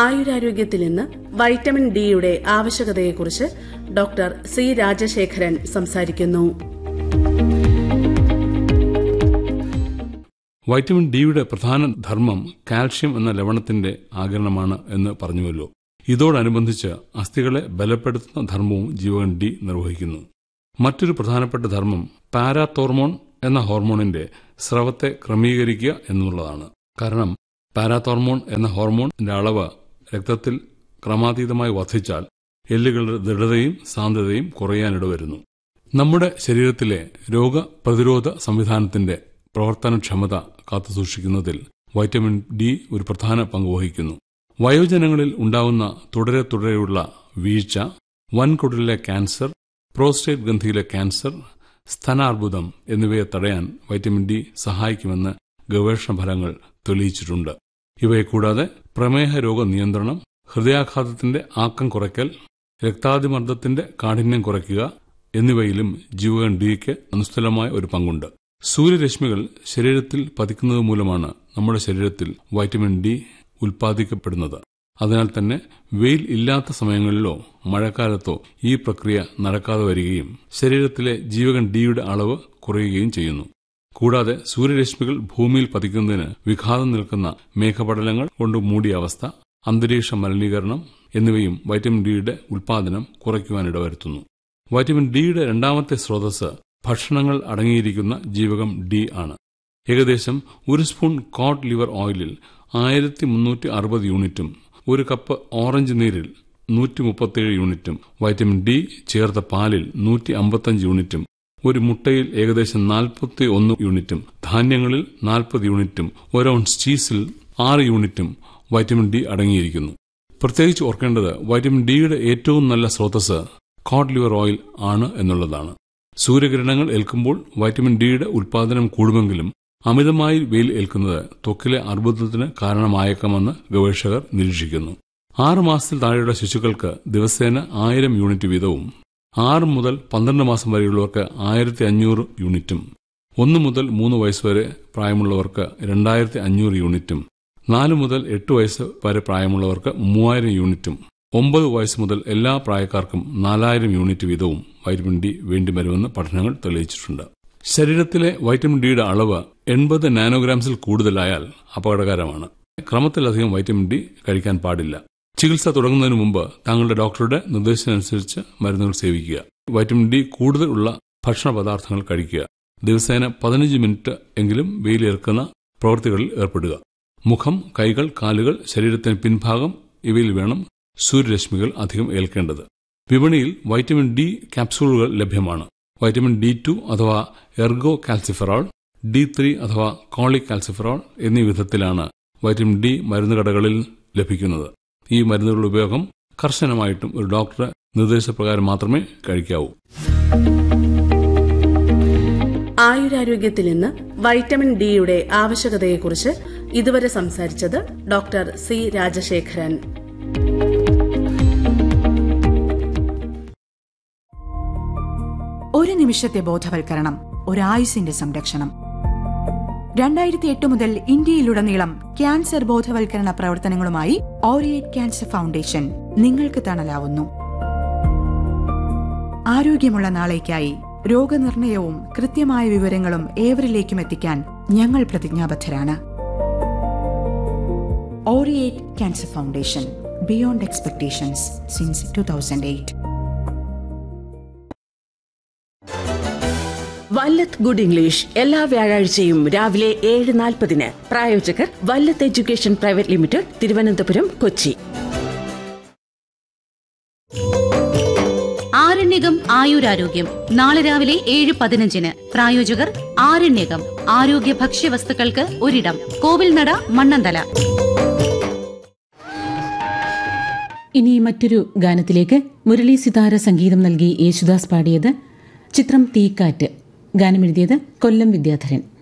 ആയുരാരോഗ്യത്തിൽ ഇന്ന് വൈറ്റമിൻ ഡിയുടെ ആവശ്യകതയെക്കുറിച്ച് ഡോക്ടർ സി രാജശേഖരൻ സംസാരിക്കുന്നു വൈറ്റമിൻ ഡിയുടെ പ്രധാന ധർമ്മം കാൽഷ്യം എന്ന ലവണത്തിന്റെ ആകിരണമാണ് എന്ന് പറഞ്ഞുവല്ലോ ഇതോടനുബന്ധിച്ച് അസ്ഥികളെ ബലപ്പെടുത്തുന്ന ധർമ്മവും ജീവകൻ ഡി നിർവഹിക്കുന്നു മറ്റൊരു പ്രധാനപ്പെട്ട ധർമ്മം പാരാത്തോർമോൺ എന്ന ഹോർമോണിന്റെ സ്രവത്തെ ക്രമീകരിക്കുക എന്നുള്ളതാണ് കാരണം പാരാത്തോർമോൺ എന്ന ഹോർമോണിന്റെ അളവ് രക്തത്തിൽ ക്രമാതീതമായി വർദ്ധിച്ചാൽ എല്ലുകളുടെ ദൃഢതയും സാന്ദ്രതയും കുറയാനിടവരുന്നു നമ്മുടെ ശരീരത്തിലെ രോഗപ്രതിരോധ സംവിധാനത്തിന്റെ പ്രവർത്തനക്ഷമത കാത്തുസൂക്ഷിക്കുന്നതിൽ വൈറ്റമിൻ ഡി ഒരു പ്രധാന പങ്ക് വഹിക്കുന്നു വയോജനങ്ങളിൽ ഉണ്ടാകുന്ന തുടരെ തുടരെയുള്ള വീഴ്ച വൻകുടലിലെ ക്യാൻസർ പ്രോസ്റ്റേറ്റ് ഗ്രന്ഥിയിലെ ക്യാൻസർ സ്തനാർബുദം എന്നിവയെ തടയാൻ വൈറ്റമിൻ ഡി സഹായിക്കുമെന്ന് ഗവേഷണ ഫലങ്ങൾ തെളിയിച്ചിട്ടുണ്ട് ഇവയെ കൂടാതെ പ്രമേഹ രോഗ നിയന്ത്രണം ഹൃദയാഘാതത്തിന്റെ ആക്കം കുറയ്ക്കൽ രക്താതിമർദ്ദത്തിന്റെ കാഠിന്യം കുറയ്ക്കുക എന്നിവയിലും ജീവകൻ ഡിക്ക് അനുസ്ഥലമായ ഒരു പങ്കുണ്ട് സൂര്യരശ്മികൾ ശരീരത്തിൽ പതിക്കുന്നത് മൂലമാണ് നമ്മുടെ ശരീരത്തിൽ വൈറ്റമിൻ ഡി ഉൽപ്പാദിക്കപ്പെടുന്നത് അതിനാൽ തന്നെ വെയിൽ ഇല്ലാത്ത സമയങ്ങളിലോ മഴക്കാലത്തോ ഈ പ്രക്രിയ നടക്കാതെ വരികയും ശരീരത്തിലെ ജീവകൻ ഡിയുടെ അളവ് കുറയുകയും ചെയ്യുന്നു കൂടാതെ സൂര്യരശ്മികൾ ഭൂമിയിൽ പതിക്കുന്നതിന് വിഘാതം നിൽക്കുന്ന മേഘപടലങ്ങൾ കൊണ്ട് മൂടിയ അവസ്ഥ അന്തരീക്ഷ മലിനീകരണം എന്നിവയും വൈറ്റമിൻ ഡിയുടെ ഉൽപാദനം കുറയ്ക്കുവാനിടവരുത്തുന്നു വൈറ്റമിൻ ഡിയുടെ രണ്ടാമത്തെ സ്രോതസ് ഭക്ഷണങ്ങൾ അടങ്ങിയിരിക്കുന്ന ജീവകം ഡി ആണ് ഏകദേശം ഒരു സ്പൂൺ കോഡ് ലിവർ ഓയിലിൽ ആയിരത്തി മുന്നൂറ്റി അറുപത് യൂണിറ്റും ഒരു കപ്പ് ഓറഞ്ച് നീരിൽ നൂറ്റി മുപ്പത്തിയേഴ് യൂണിറ്റും വൈറ്റമിൻ ഡി ചേർത്ത പാലിൽ നൂറ്റി അമ്പത്തഞ്ച് യൂണിറ്റും ഒരു മുട്ടയിൽ ഏകദേശം നാൽപ്പത്തി ഒന്ന് യൂണിറ്റും ധാന്യങ്ങളിൽ നാൽപ്പത് യൂണിറ്റും ഒരു ഔൺസ് ചീസിൽ ആറ് യൂണിറ്റും വൈറ്റമിൻ ഡി അടങ്ങിയിരിക്കുന്നു പ്രത്യേകിച്ച് ഓർക്കേണ്ടത് വൈറ്റമിൻ ഡിയുടെ ഏറ്റവും നല്ല സ്രോതസ് കോഡ് ലിവർ ഓയിൽ ആണ് എന്നുള്ളതാണ് സൂര്യകിരണങ്ങൾ ഏൽക്കുമ്പോൾ വൈറ്റമിൻ ഡിയുടെ ഉൽപാദനം കൂടുമെങ്കിലും അമിതമായി വെയിൽ ഏൽക്കുന്നത് ത്വക്കിലെ അർബുദത്തിന് കാരണമായേക്കാമെന്ന് ഗവേഷകർ നിരീക്ഷിക്കുന്നു ആറ് മാസത്തിൽ താഴെയുള്ള ശിശുക്കൾക്ക് ദിവസേന ആയിരം യൂണിറ്റ് വീതവും ആറ് മുതൽ പന്ത്രണ്ട് മാസം വരെയുള്ളവർക്ക് ആയിരത്തി അഞ്ഞൂറ് യൂണിറ്റും ഒന്ന് മുതൽ മൂന്ന് വയസ്സ് വരെ പ്രായമുള്ളവർക്ക് രണ്ടായിരത്തി അഞ്ഞൂറ് യൂണിറ്റും നാല് മുതൽ എട്ട് വയസ്സ് വരെ പ്രായമുള്ളവർക്ക് മൂവായിരം യൂണിറ്റും ഒമ്പത് വയസ്സ് മുതൽ എല്ലാ പ്രായക്കാർക്കും നാലായിരം യൂണിറ്റ് വീതവും വൈറ്റമിൻ ഡി വേണ്ടിവരുമെന്ന് പഠനങ്ങൾ തെളിയിച്ചിട്ടുണ്ട് ശരീരത്തിലെ വൈറ്റമിൻ ഡിയുടെ അളവ് എൺപത് നാനോഗ്രാംസിൽ കൂടുതലായാൽ അപകടകരമാണ് ക്രമത്തിലധികം വൈറ്റമിൻ ഡി കഴിക്കാൻ പാടില്ല ചികിത്സ തുടങ്ങുന്നതിന് മുമ്പ് താങ്കളുടെ ഡോക്ടറുടെ നിർദ്ദേശത്തിനനുസരിച്ച് മരുന്നുകൾ സേവിക്കുക വൈറ്റമിൻ ഡി കൂടുതൽ ഉള്ള ഭക്ഷണ പദാർത്ഥങ്ങൾ കഴിക്കുക ദിവസേന പതിനഞ്ച് മിനിറ്റ് എങ്കിലും വെയിലേൽക്കുന്ന പ്രവൃത്തികളിൽ ഏർപ്പെടുക മുഖം കൈകൾ കാലുകൾ ശരീരത്തിന് പിൻഭാഗം ഇവയിൽ വേണം സൂര്യരശ്മികൾ അധികം ഏൽക്കേണ്ടത് വിപണിയിൽ വൈറ്റമിൻ ഡി ക്യാപ്സൂളുകൾ ലഭ്യമാണ് വൈറ്റമിൻ ഡി ടു അഥവാ എർഗോ കാൽസിഫറോൾ ഡി ത്രീ അഥവാ കോളിക് കാൽസിഫറോൾ എന്നീ വിധത്തിലാണ് വൈറ്റമിൻ ഡി മരുന്ന് കടകളിൽ ലഭിക്കുന്നത് ഈ മരുന്നുകളുടെ ഉപയോഗം കർശനമായിട്ടും ഒരു ഡോക്ടറുടെ നിർദ്ദേശപ്രകാരം മാത്രമേ കഴിക്കാവൂ ആയുരാരോഗ്യത്തിൽ ഇന്ന് വൈറ്റമിൻ ഡിയുടെ ആവശ്യകതയെക്കുറിച്ച് ഇതുവരെ സംസാരിച്ചത് ഡോക്ടർ സി രാജശേഖരൻ ഒരു നിമിഷത്തെ ബോധവൽക്കരണം ഒരായുസിന്റെ സംരക്ഷണം രണ്ടായിരത്തി എട്ട് മുതൽ ഇന്ത്യയിലുടനീളം ക്യാൻസർ ബോധവൽക്കരണ പ്രവർത്തനങ്ങളുമായി ഓറിയേറ്റ് ക്യാൻസർ ഫൗണ്ടേഷൻ നിങ്ങൾക്ക് തണലാവുന്നു ആരോഗ്യമുള്ള നാളേക്കായി രോഗനിർണയവും കൃത്യമായ വിവരങ്ങളും ഏവരിലേക്കും എത്തിക്കാൻ ഞങ്ങൾ പ്രതിജ്ഞാബദ്ധരാണ് ഓറിയേറ്റ് cancer foundation beyond expectations since two thousand eight Vallath good English എല്ലാ വ്യാഴാഴ്ചയും രാവിലെ ഏഴ് നാൽപ്പതിന് പ്രായോജകർ Vallath education private limited Thiruvananthapuram Kochi ആരണ്യകം ആയുരാരോഗ്യം നാളെ രാവിലെ ഏഴ് പതിനഞ്ചിന് പ്രായോജകർ ആരണ്യകം ആരോഗ്യ ഭക്ഷ്യവസ്തുക്കൾക്ക് ഒരിടം കോവിൽനട മണ്ണന്തല ഇനി മറ്റൊരു ഗാനത്തിലേക്ക് മുരളി സിതാര സംഗീതം നൽകി യേശുദാസ് പാടിയത് ചിത്രം തീക്കാറ്റ് ഗാനമെഴുതിയത് കൊല്ലം വിദ്യാധരൻ